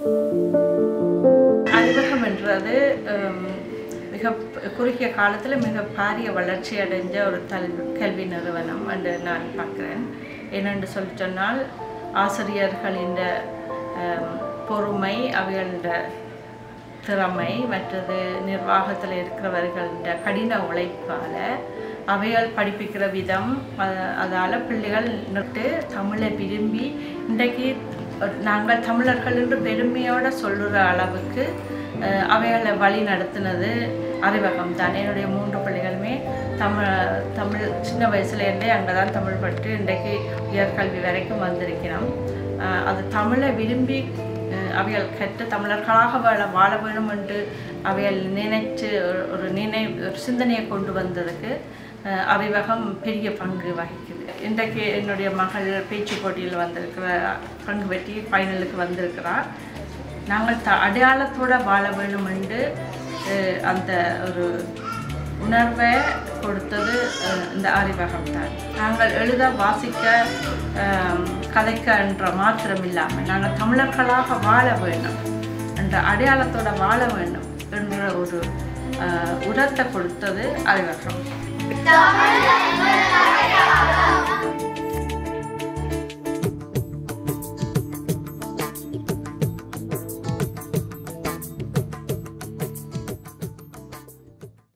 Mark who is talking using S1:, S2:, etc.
S1: அறிவகம் என்றது ஹம், மிக குறுகிய காலத்தில் மிக பாரிய வளர்ச்சி அடைஞ்ச ஒரு தல் கல்வி நிறுவனம் என்று நான் பார்க்குறேன் ஏனென்று சொல்லி சொன்னால் ஆசிரியர்களின் ஹம், பொறுமை அவைகள திறமை மற்றது நிர்வாகத்தில் இருக்கிறவர்கள கடின உழைப்பால் அவைகள் படிப்பிக்கிற விதம் அதால் பிள்ளைகள் நிறுத்து தமிழை விரும்பி இன்றைக்கு நாங்கள் தமிழர்கள் என்று பெருமையோடு சொல்லுற அளவுக்கு அஹ், அவைகளை வழி நடத்தினது அறிவகம் தான் என்னுடைய மூன்று பிள்ளைகளுமே தமிழ் தமிழ் சின்ன வயசுலேருந்தே அங்கே தான் தமிழ் பட்டு இன்றைக்கு உயர்கல்வி வரைக்கும் வந்திருக்கிறோம் அஹ், அது தமிழை விரும்பி அஹ் அவைகள் கெட்ட தமிழர்களாக வாழ வாழ வேணும் என்று அவைகள் நினைச்சு ஒரு- ஒரு நினை ஒரு சிந்தனையை கொண்டு வந்ததுக்கு அஹ் அறிவகம் பெரிய பங்கு வகிக்குது இன்றைக்கு என்னுடைய மகள் பேச்சு போட்டியில் வந்திருக்கிற பங்கு பெற்றி ஃபைனலுக்கு வந்திருக்கிறார் நாங்கள் த அடையாளத்தோட வாழ வேணும் என்று அஹ் அந்த ஒரு உணர்வை கொடுத்தது அஹ், இந்த அறிவகம் தான் நாங்கள் எழுத வாசிக்க அஹ், கதைக்க என்ற மாத்திரம் இல்லாமல் நாங்கள் தமிழர்களாக வாழ வேண்டும் என்ற அடையாளத்தோட வாழ வேண்டும் என்ற ஒரு அஹ், உரத்தை கொடுத்தது அறிவகம்
S2: தமிழ்